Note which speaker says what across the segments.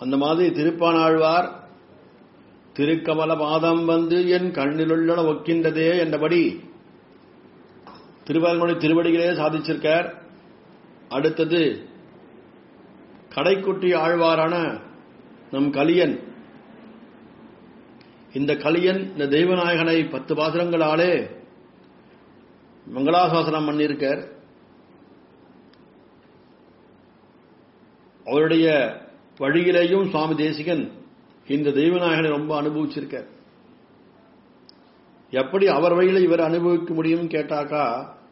Speaker 1: அந்த மாதிரி திருப்பானாழ்வார் திருக்கமல பாதம் வந்து என் கண்ணிலுள்ள ஒக்கின்றதே என்றபடி திருவாரூரை திருவடிகளே சாதிச்சிருக்கார் அடுத்தது கடைக்குட்டி ஆழ்வாரான நம் கலியன் இந்த கலியன் இந்த தெய்வநாயகனை பத்து பாசுரங்களாலே மங்களாசாசனம் பண்ணியிருக்கார் அவருடைய வழியிலேயும் சுவாமி தேசிகன் இந்த தெய்வநாயகனை ரொம்ப அனுபவிச்சிருக்கார் எப்படி அவர் வழியில இவர் அனுபவிக்க முடியும் கேட்டாக்கா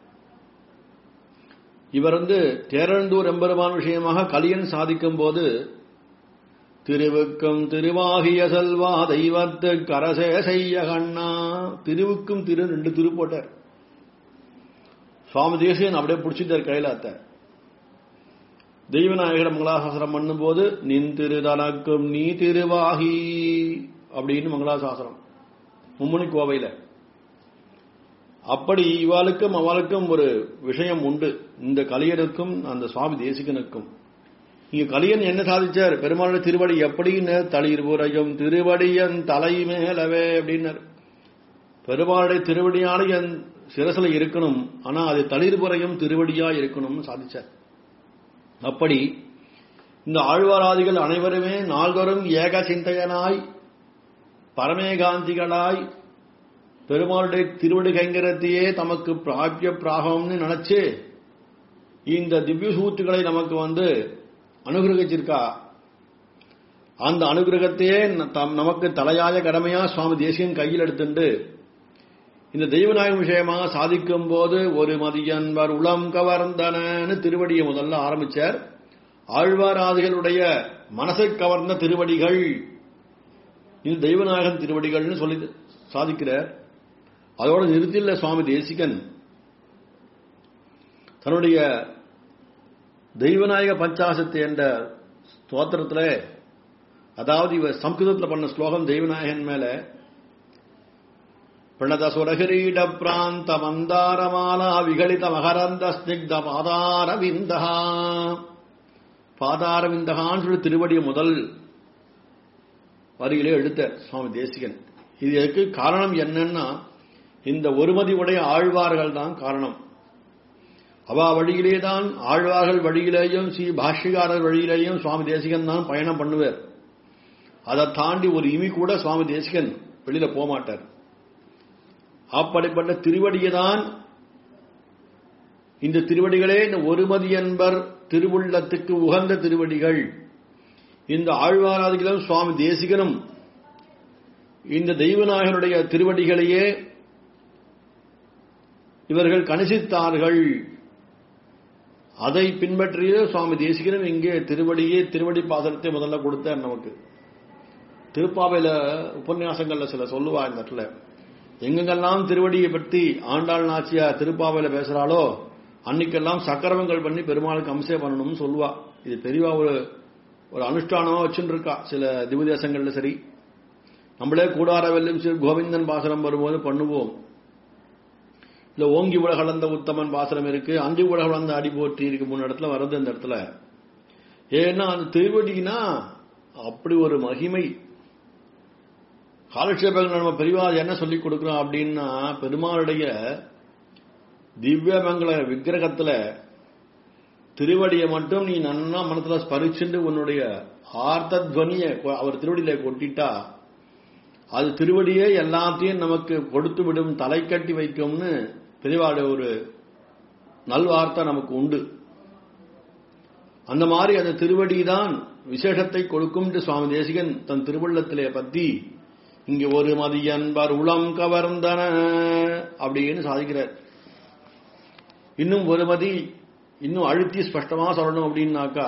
Speaker 1: இவர் வந்து தேரந்தூர் எம்பெருமான் விஷயமாக கலியன் சாதிக்கும் போது திருவுக்கும் திருவாகிய செல்வா தெய்வத்து கரசே செய்ய கண்ணா திருவுக்கும் திரு ரெண்டு திரு போட்டார் சுவாமி தேசியன் அப்படியே பிடிச்சிட்டார் கைலாத்த தெய்வநாயகர மங்களாசாசனம் பண்ணும்போது நின் திரு தனக்கும் நீ திருவாகி அப்படின்னு மங்களாசாசனம் மும்முனி கோவையில அப்படி இவாளுக்கும் அவளுக்கும் ஒரு விஷயம் உண்டு இந்த கலியனுக்கும் அந்த சுவாமி தேசிகனுக்கும் இங்க கலியன் என்ன சாதிச்சார் பெருமாளுடைய திருவடி எப்படின்னு தளிர் புறையும் திருவடியன் தலை மேலவே அப்படின்னார் பெருமாளுடைய திருவடியான என் சிரசில் இருக்கணும் ஆனா அது தளிர் புறையும் திருவடியா இருக்கணும்னு சாதிச்சார் அப்படி இந்த ஆழ்வாராதிகள் அனைவருமே நால்வரும் ஏக சிந்தையனாய் பரமேகாந்திகளாய் பெருமாளுடைய திருவடி கைங்கரத்தையே தமக்கு பிராபிய பிராகம்னு நினைச்சு இந்த திவ்ய சூத்துக்களை நமக்கு வந்து அனுகிரகிச்சிருக்கா அந்த அனுகிரகத்தையே நமக்கு தலையாய கடமையா சுவாமி தேசியன் கையில் எடுத்துட்டு இந்த தெய்வநாயகம் விஷயமாக சாதிக்கும் போது ஒரு மதியன்பர் உளம் கவர்ந்தனன்னு திருவடியை முதல்ல ஆரம்பிச்சார் ஆழ்வாராதிகளுடைய மனசை கவர்ந்த திருவடிகள் இது தெய்வநாயகன் திருவடிகள்னு சொல்லி சாதிக்கிறார் அதோட நிறுத்தில சுவாமி தேசிகன் தன்னுடைய தெய்வநாயக பஞ்சாசத்து என்ற ஸ்தோத்திரத்தில் அதாவது இவர் சம்ஸ்கிருதத்தில் பண்ண ஸ்லோகம் தெய்வநாயகன் மேல பிரணத சுரகிரீட பிராந்த மந்தாரமாலா விகலித மகரந்த ஸ்னிக்த பாதாரவிந்தகா பாதாரவிந்தகான்னு சொல்லி திருவடிய முதல் வரியிலே எடுத்த சுவாமி தேசிகன் இதுக்கு காரணம் என்னன்னா இந்த ஒருமதி உடைய ஆழ்வார்கள் தான் காரணம் அவா வழியிலே தான் ஆழ்வார்கள் வழியிலேயும் ஸ்ரீ பாஷ்யகாரர் வழியிலேயும் சுவாமி தேசிகன் தான் பயணம் பண்ணுவார் அதை தாண்டி ஒரு இமி கூட சுவாமி தேசிகன் வெளியில போக மாட்டார் அப்படிப்பட்ட திருவடியை தான் இந்த திருவடிகளே இந்த ஒருமதி என்பர் திருவுள்ளத்துக்கு உகந்த திருவடிகள் இந்த ஆழ்வாராதிகளும் சுவாமி தேசிகனும் இந்த தெய்வநாயகனுடைய திருவடிகளையே இவர்கள் கணிசித்தார்கள் அதை பின்பற்றிய சுவாமி தேசிகனும் இங்கே திருவடியே திருவடி பாசனத்தை முதல்ல கொடுத்தார் நமக்கு திருப்பாவையில உபன்யாசங்கள்ல சில சொல்லுவா இந்த இடத்துல எங்கெங்கெல்லாம் திருவடியை பற்றி ஆண்டாள் நாச்சியா திருப்பாவையில பேசுறாளோ அன்னைக்கெல்லாம் சக்கரவங்கள் பண்ணி பெருமாளுக்கு அம்சே பண்ணணும்னு சொல்லுவா இது பெரியவா ஒரு ஒரு அனுஷ்டானமா வச்சுட்டு இருக்கா சில திவதேசங்கள்ல சரி நம்மளே கூடார வெல்லும் சிறு கோவிந்தன் பாசனம் வரும்போது பண்ணுவோம் இல்ல ஓங்கி உலகளந்த உத்தமன் பாசனம் இருக்கு அஞ்சு உலகளந்த அடி போற்றி இருக்கு மூணு இடத்துல வருது இந்த இடத்துல ஏன்னா அந்த திருவடினா அப்படி ஒரு மகிமை காலக்ஷேபங்கள் நம்ம பெரியவா என்ன சொல்லி கொடுக்கிறோம் அப்படின்னா பெருமாளுடைய திவ்யமங்கல விக்கிரகத்துல திருவடியை மட்டும் நீ நன்னா மனசுல ஸ்பரிச்சுட்டு உன்னுடைய ஆர்த்த துவனிய அவர் திருவடியில கொட்டிட்டா அது திருவடியே எல்லாத்தையும் நமக்கு கொடுத்து விடும் தலை கட்டி வைக்கும்னு பெரியவாட ஒரு நல்வார்த்தை நமக்கு உண்டு அந்த மாதிரி அந்த திருவடி தான் விசேஷத்தை கொடுக்கும் சுவாமி தேசிகன் தன் திருவள்ளத்திலே பத்தி இங்க ஒரு மதியன்பர் உளம் கவர்ந்தன அப்படின்னு சாதிக்கிறார் இன்னும் ஒரு மதி இன்னும் அழுத்தி ஸ்பஷ்டமா சொல்லணும் அப்படின்னாக்கா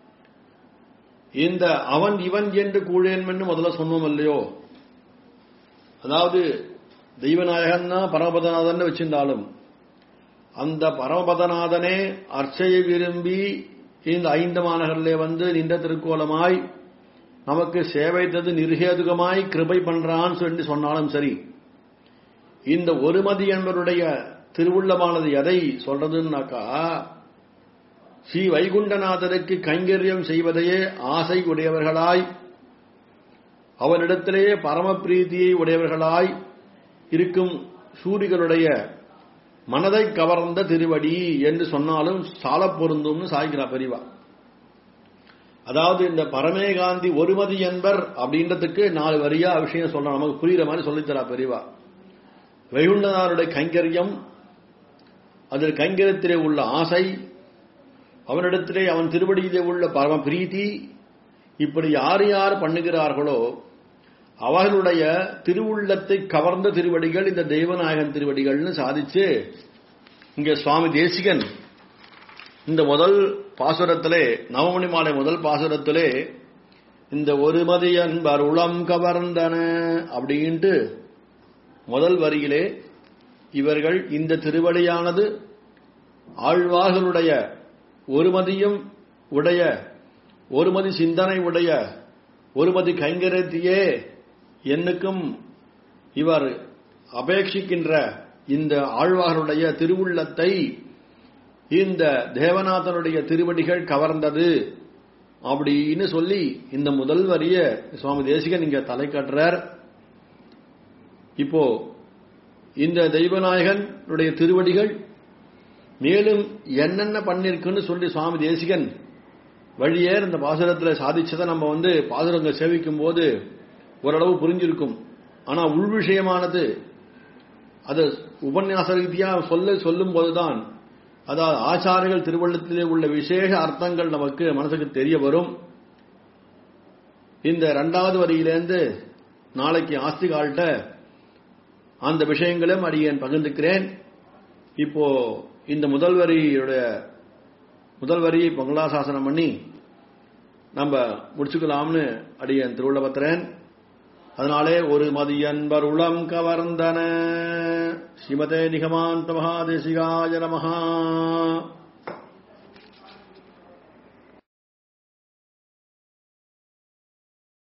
Speaker 1: இந்த அவன் இவன் என்று கூழேன் முதல்ல சொன்னோம் இல்லையோ அதாவது தெய்வநாயகன் தான் பரமபதநாதன் வச்சிருந்தாலும் அந்த பரமபதநாதனே அர்ச்சையை விரும்பி இந்த ஐந்து மாநகரிலே வந்து நின்ற திருக்கோலமாய் நமக்கு சேவைத்தது நிர்ஹேதுகமாய் கிருபை பண்றான்னு சொல்லி சொன்னாலும் சரி இந்த ஒருமதி என்பவருடைய திருவுள்ளமானது எதை சொல்றதுன்னாக்கா ஸ்ரீ வைகுண்டநாதருக்கு கைங்கரியம் செய்வதையே ஆசை உடையவர்களாய் அவனிடத்திலேயே பரமபிரீதியை உடையவர்களாய் இருக்கும் சூரிகளுடைய மனதை கவர்ந்த திருவடி என்று சொன்னாலும் சால பொருந்தும்னு சாய்கிறார் பெரியவா அதாவது இந்த பரமேகாந்தி ஒருமதி என்பர் அப்படின்றதுக்கு நாலு வரியா விஷயம் சொல்ற நமக்கு புரியுற மாதிரி சொல்லித்தரா பெரியவா வைகுண்டனாருடைய கைங்கரியம் அதில் கைங்கரியத்திலே உள்ள ஆசை அவனிடத்திலே அவன் திருவடியிலே உள்ள பரம பிரீத்தி இப்படி யார் யார் பண்ணுகிறார்களோ அவர்களுடைய திருவுள்ளத்தை கவர்ந்த திருவடிகள் இந்த தெய்வநாயகன் திருவடிகள்னு சாதிச்சு இங்க சுவாமி தேசிகன் இந்த முதல் பாசுரத்திலே நவமணி மாலை முதல் பாசுரத்திலே இந்த ஒருமதி அன்பர் உளம் கவர்ந்தன அப்படின்ட்டு முதல் வரியிலே இவர்கள் இந்த திருவடியானது ஆழ்வார்களுடைய ஒருமதியும் உடைய ஒருமதி சிந்தனை உடைய ஒருமதி கைங்கரத்தியே என்னுக்கும் இவர் அபேட்சிக்கின்ற இந்த ஆழ்வார்களுடைய திருவுள்ளத்தை இந்த தேவநாதனுடைய திருவடிகள் கவர்ந்தது அப்படின்னு சொல்லி இந்த முதல் வரிய சுவாமி தேசிகன் இங்க தலை கட்டுறார் இப்போ இந்த தெய்வநாயகனுடைய திருவடிகள் மேலும் என்னென்ன பண்ணிருக்குன்னு சொல்லி சுவாமி தேசிகன் வழியே இந்த பாசுரத்தில் சாதிச்சதை நம்ம வந்து பாசுரங்கள் சேவிக்கும் போது ஓரளவு புரிஞ்சிருக்கும் ஆனா உள் விஷயமானது அது உபன்யாச ரீதியா சொல்ல சொல்லும் போதுதான் அதாவது ஆச்சாரியர்கள் திருவள்ளத்திலே உள்ள விசேஷ அர்த்தங்கள் நமக்கு மனசுக்கு தெரிய வரும் இந்த இரண்டாவது வரியிலேருந்து நாளைக்கு ஆஸ்திகால்கிட்ட அந்த விஷயங்களும் அடியேன் பகிர்ந்துக்கிறேன் இப்போ இந்த முதல் வரியுடைய முதல் வரியை பங்களாசாசனம் பண்ணி நம்ம முடிச்சுக்கலாம்னு அடியேன் திருவுள்ளபத்திரன் அதனாலே ஒரு மதியன்பர் உளம் கவர்ந்தன ஸ்ரீமதே நிகமாந்த மகாதேசிகாய நமஹா